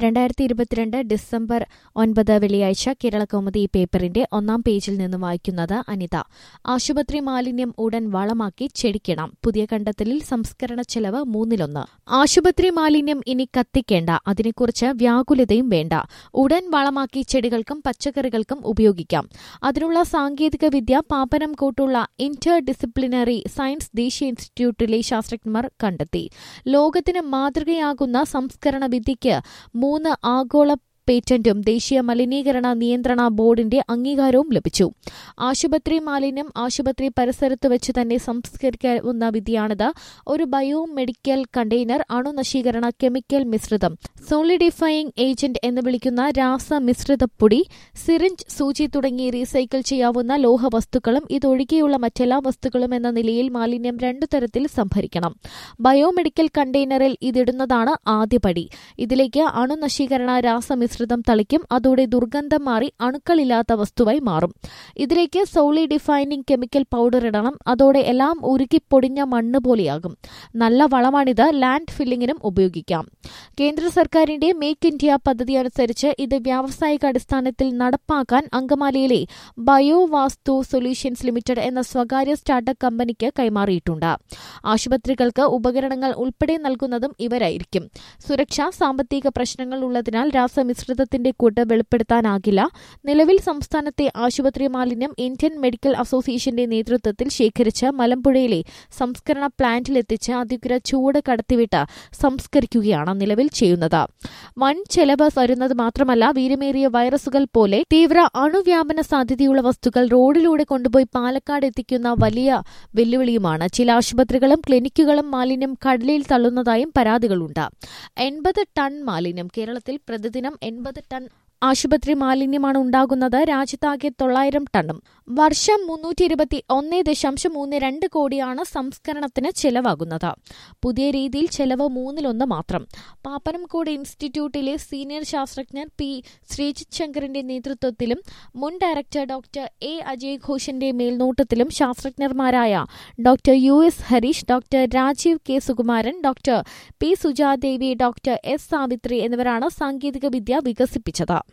രണ്ടായിരത്തി ഇരുപത്തിരണ്ട് ഡിസംബർ ഒൻപത് വെള്ളിയാഴ്ച കേരളകൗമുദി ഈ പേപ്പറിന്റെ ഒന്നാം പേജിൽ നിന്ന് വായിക്കുന്നത് അനിത ആശുപത്രി മാലിന്യം ഉടൻ വളമാക്കി ചെടിക്കണം പുതിയ കണ്ടെത്തലിൽ സംസ്കരണ ചെലവ് മൂന്നിലൊന്ന് ആശുപത്രി മാലിന്യം ഇനി കത്തിക്കേണ്ട അതിനെക്കുറിച്ച് വ്യാകുലതയും വേണ്ട ഉടൻ വളമാക്കി ചെടികൾക്കും പച്ചക്കറികൾക്കും ഉപയോഗിക്കാം അതിനുള്ള സാങ്കേതിക വിദ്യ പാപ്പനംകോട്ടുള്ള ഇന്റർ ഡിസിപ്ലിനറി സയൻസ് ദേശീയ ഇൻസ്റ്റിറ്റ്യൂട്ടിലെ ശാസ്ത്രജ്ഞർ കണ്ടെത്തി ലോകത്തിന് മാതൃകയാകുന്ന സംസ്കരണ വിദ്യയ്ക്ക് മൂന്ന് ആഗോള പേറ്റന്റും ദേശീയ മലിനീകരണ നിയന്ത്രണ ബോർഡിന്റെ അംഗീകാരവും ലഭിച്ചു ആശുപത്രി മാലിന്യം ആശുപത്രി പരിസരത്ത് വെച്ച് തന്നെ സംസ്കരിക്കാവുന്ന വിധിയാണിത് ഒരു ബയോ മെഡിക്കൽ കണ്ടെയ്നർ അണുനശീകരണ കെമിക്കൽ മിശ്രിതം സോളിഡിഫയിങ് ഏജന്റ് എന്ന് വിളിക്കുന്ന രാസമിശ്രിത പൊടി സിറിഞ്ച് സൂചി തുടങ്ങി റീസൈക്കിൾ ചെയ്യാവുന്ന ലോഹവസ്തുക്കളും ഇതൊഴികെയുള്ള മറ്റെല്ലാ വസ്തുക്കളും എന്ന നിലയിൽ മാലിന്യം രണ്ടു തരത്തിൽ സംഭരിക്കണം ബയോമെഡിക്കൽ കണ്ടെയ്നറിൽ ഇതിടുന്നതാണ് ആദ്യപടി ഇതിലേക്ക് അണുനശീകരണ രാസമിശ്രിതം തളിക്കും അതോടെ ദുർഗന്ധം മാറി അണുക്കളില്ലാത്ത വസ്തുവായി മാറും ഇതിലേക്ക് സോളി ഡിഫൈനിങ് കെമിക്കൽ പൗഡർ ഇടണം അതോടെ എല്ലാം ഉരുകി പൊടിഞ്ഞ മണ്ണ് പോലെയാകും നല്ല വളമാണിത് ലാൻഡ് ഫില്ലിങ്ങിനും ഉപയോഗിക്കാം കേന്ദ്ര സർക്കാരിന്റെ മേക്ക് ഇന്ത്യ പദ്ധതി അനുസരിച്ച് ഇത് വ്യാവസായിക അടിസ്ഥാനത്തിൽ നടപ്പാക്കാൻ അങ്കമാലിയിലെ ബയോ വാസ്തു സൊല്യൂഷൻസ് ലിമിറ്റഡ് എന്ന സ്വകാര്യ സ്റ്റാർട്ടപ്പ് കമ്പനിക്ക് കൈമാറിയിട്ടുണ്ട് ആശുപത്രികൾക്ക് ഉപകരണങ്ങൾ ഉൾപ്പെടെ നൽകുന്നതും ഇവരായിരിക്കും സുരക്ഷ സാമ്പത്തിക പ്രശ്നങ്ങൾ ഉള്ളതിനാൽ രാസമിശ്രിതത്തിന്റെ കൂട്ട് വെളിപ്പെടുത്താനാകില്ല നിലവിൽ സംസ്ഥാനത്തെ ആശുപത്രി മാലിന്യം ഇന്ത്യൻ മെഡിക്കൽ അസോസിയേഷന്റെ നേതൃത്വത്തിൽ ശേഖരിച്ച് മലമ്പുഴയിലെ സംസ്കരണ പ്ലാന്റിലെത്തിച്ച് അധികൃതർ ചൂട് കടത്തിവിട്ട് സംസ്കരിക്കുകയാണ് നിലവിൽ ചെയ്യുന്നത് വൻ ചെലവ് വരുന്നത് മാത്രമല്ല വീരമേറിയ വൈറസുകൾ പോലെ തീവ്ര അണുവ്യാപന സാധ്യതയുള്ള വസ്തുക്കൾ റോഡിലൂടെ കൊണ്ടുപോയി പാലക്കാട് എത്തിക്കുന്ന വലിയ വെല്ലുവിളിയുമാണ് ചില ആശുപത്രികളും ക്ലിനിക്കുകളും മാലിന്യം കടലിൽ തള്ളുന്നതായും പരാതികളുണ്ട് എൺപത് ടൺ മാലിന്യം കേരളത്തിൽ പ്രതിദിനം എൺപത് ടൺ ആശുപത്രി മാലിന്യമാണ് ഉണ്ടാകുന്നത് രാജ്യത്താകെ തൊള്ളായിരം ടണ്ണും വർഷം മുന്നൂറ്റി ഇരുപത്തി ഒന്ന് ദശാംശം മൂന്ന് രണ്ട് കോടിയാണ് സംസ്കരണത്തിന് ചെലവാകുന്നത് പുതിയ രീതിയിൽ ചെലവ് മൂന്നിലൊന്ന് മാത്രം പാപ്പനംകോട് ഇൻസ്റ്റിറ്റ്യൂട്ടിലെ സീനിയർ ശാസ്ത്രജ്ഞർ പി ശ്രീജിത് ശങ്കറിന്റെ നേതൃത്വത്തിലും മുൻ ഡയറക്ടർ ഡോക്ടർ എ അജയ് ഘോഷിന്റെ മേൽനോട്ടത്തിലും ശാസ്ത്രജ്ഞർമാരായ doctor U S Harish doctor Rajeev K Sukumaran doctor P Sujadevi doctor S Savithri എന്നിവരാണ് സാങ്കേതിക വിദ്യ വികസിപ്പിച്ചത്